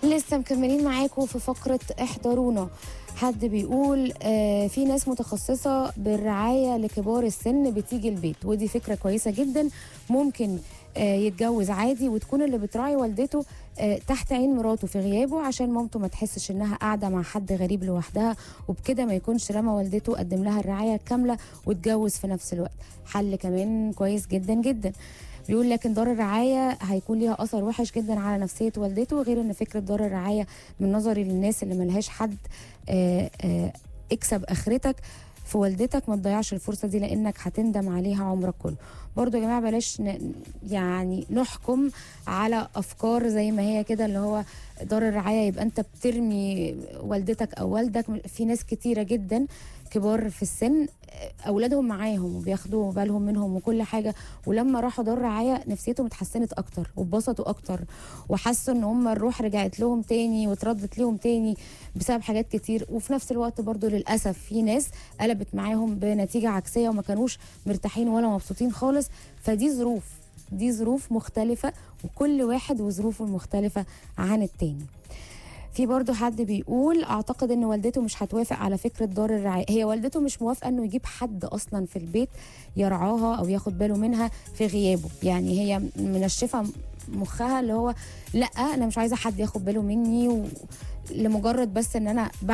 لسه مكملين معاكم في فقرة احضرونا حد بيقول آه في ناس متخصصة بالرعاية لكبار السن بتيجي البيت ودي فكرة كويسة جدا ممكن آه يتجوز عادي وتكون اللي بتراعي والدته آه تحت عين مراته في غيابه عشان مامته ما تحسش انها قاعدة مع حد غريب لوحدها وبكده ما يكونش رمى والدته قدم لها الرعاية الكاملة واتجوز في نفس الوقت حل كمان كويس جدا جدا بيقول لكن دار الرعايه هيكون ليها اثر وحش جدا على نفسيه والدته غير ان فكره دار الرعايه من نظري للناس اللي ملهاش حد آآ آآ اكسب اخرتك في والدتك ما تضيعش الفرصه دي لانك هتندم عليها عمرك كله برضو يا جماعه بلاش ن... يعني نحكم على افكار زي ما هي كده اللي هو دار الرعايه يبقى انت بترمي والدتك او والدك في ناس كتيره جدا كبار في السن اولادهم معاهم وبياخدوا بالهم منهم وكل حاجه ولما راحوا دار رعايه نفسيتهم اتحسنت اكتر واتبسطوا اكتر وحسوا ان هم الروح رجعت لهم تاني واتردت لهم تاني بسبب حاجات كتير وفي نفس الوقت برضو للاسف في ناس قلبت معاهم بنتيجه عكسيه وما كانوش مرتاحين ولا مبسوطين خالص فدي ظروف دي ظروف مختلفه وكل واحد وظروفه المختلفه عن التاني في برضه حد بيقول اعتقد ان والدته مش هتوافق على فكره دار الرعايه هي والدته مش موافقه انه يجيب حد اصلا في البيت يرعاها او ياخد باله منها في غيابه يعني هي منشفه مخها اللي هو لا انا مش عايزه حد ياخد باله مني و... لمجرد بس ان انا